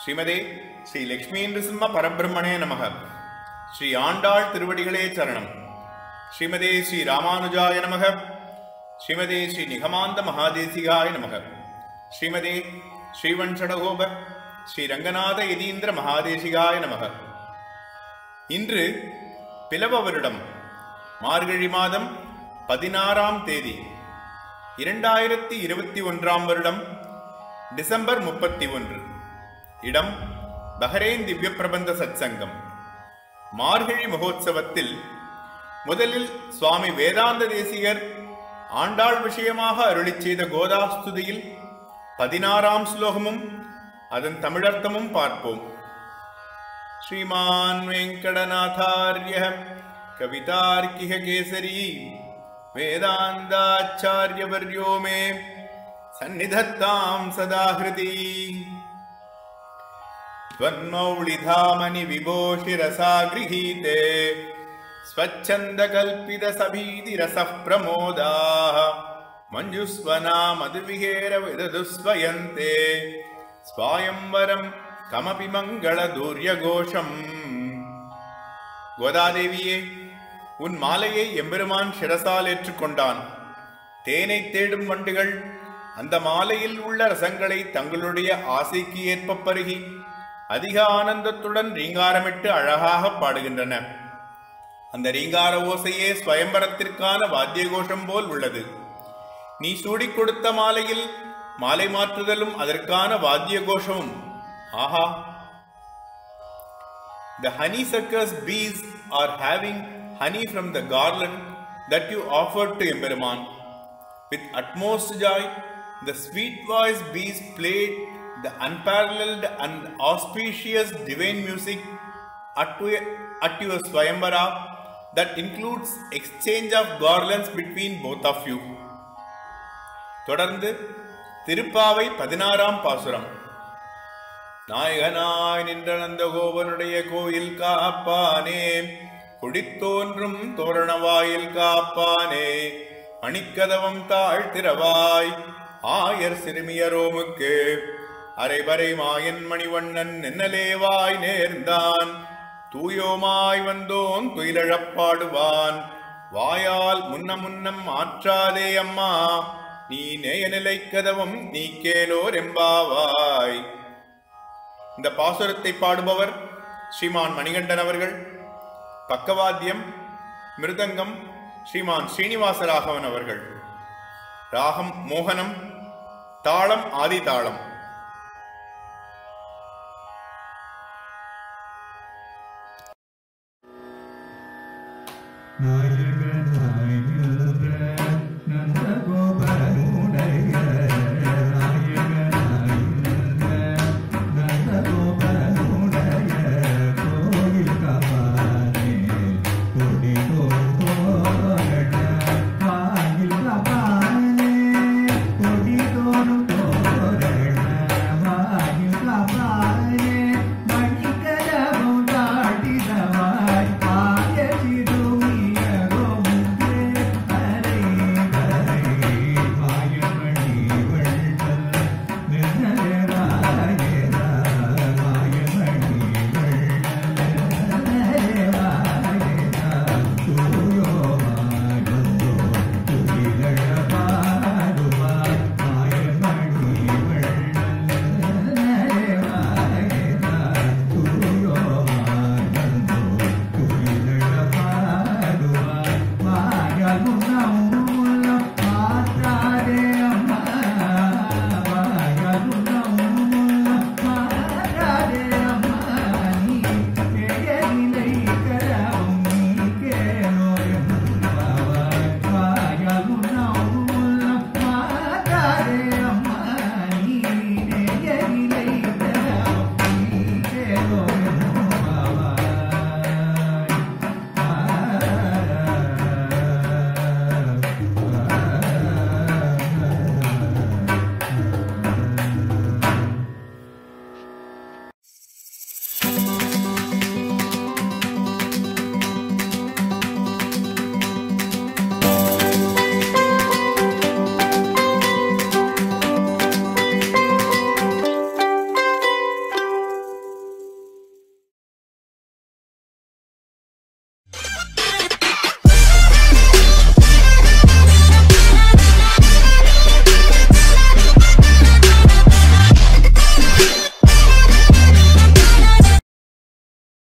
ஸ்ரீமதே ஸ்ரீ லக்ஷ்மீ நிருசிம்ம பரபிரம்மணே நமக ஸ்ரீ ஆண்டாள் திருவடிகளே சரணம் ஸ்ரீமதே ஸ்ரீ ராமானுஜாய நமக ஸ்ரீமதே ஸ்ரீ நிகமாந்த மகாதேசிகாய நமக ஸ்ரீமதே ஸ்ரீவன்ஷடகோப ஸ்ரீ ரங்கநாத யதீந்திர மகாதேசிகாய நமக இன்று பிலவ வருடம் மார்கழி மாதம் பதினாறாம் தேதி இரண்டாயிரத்தி இருபத்தி ஒன்றாம் வருடம் டிசம்பர் முப்பத்தி ஒன்று இடம் பஹரேன் திவ்ய பிரபந்த சத்சங்கம் மார்கழி மகோத்சவத்தில் முதலில் சுவாமி வேதாந்த தேசிகர் ஆண்டாள் விஷயமாக அருளிச் செய்த கோதாஸ்துதியில் பதினாறாம் ஸ்லோகமும் அதன் தமிழர்த்தமும் பார்ப்போம் श्रीमान् वेङ्कटनाथार्यः कवितार्किह केसरी वेदान्ताचार्यवर्यो मे सन्निधत्तां सदा हृदि त्वन्मौळिधामनि विभोषिरसा गृहीते स्वच्छन्दकल्पितसभीतिरसः प्रमोदाः मञ्जुस्वना मधुविहेर विदधुस्वयन्ते स्वायंवरम् கமபி மங்கள தூரிய கோஷம் கோதாதேவியே உன் மாலையை எம்பெருமான் சிரசால் ஏற்றுக்கொண்டான் தேனை தேடும் வண்டுகள் அந்த மாலையில் உள்ள ரசங்களை தங்களுடைய ஆசைக்கு ஏற்ப பருகி அதிக ஆனந்தத்துடன் ரீங்காரமிட்டு அழகாக பாடுகின்றன அந்த ரீங்கார ஓசையே ஸ்வயம்பரத்திற்கான வாத்திய கோஷம் போல் உள்ளது நீ சூடிக் கொடுத்த மாலையில் மாலை மாற்றுதலும் அதற்கான வாத்திய கோஷமும் ஆஹா The honeysuckers bees are having honey from the garland that you offered to Emberman. With utmost joy, the sweet voiced bees played the unparalleled and auspicious divine music at, at your Swayambara that includes exchange of garlands between both of you. தொடர்ந்து திருப்பாவை பதினாறாம் பாசுரம் நாயகனாய் நின்ற நந்தகோபனுடைய கோயில் காப்பானே குடித்தோன்றும் தோரணவாயில் காப்பானே மணிக்கதவம் தாழ்த்திரவாய் ஆயர் சிறுமியரோமுக்கு அரைவரை மாயன் மணிவண்ணன் நென்னலேவாய் நேர்ந்தான் தூயோமாய் வந்தோன் துயிலழப்பாடுவான் வாயால் முன்ன முன்னம் ஆற்றாதே அம்மா நீ நேய நிலை கதவம் நீ கேலோர் எம்பாவாய் இந்த பாசுரத்தை பாடுபவர் ஸ்ரீமான் மணிகண்டன் அவர்கள் பக்கவாத்தியம் மிருதங்கம் ஸ்ரீமான் ஸ்ரீனிவாச ராகவன் அவர்கள் ராகம் மோகனம் தாளம் ஆதி தாளம் நாயகனாய்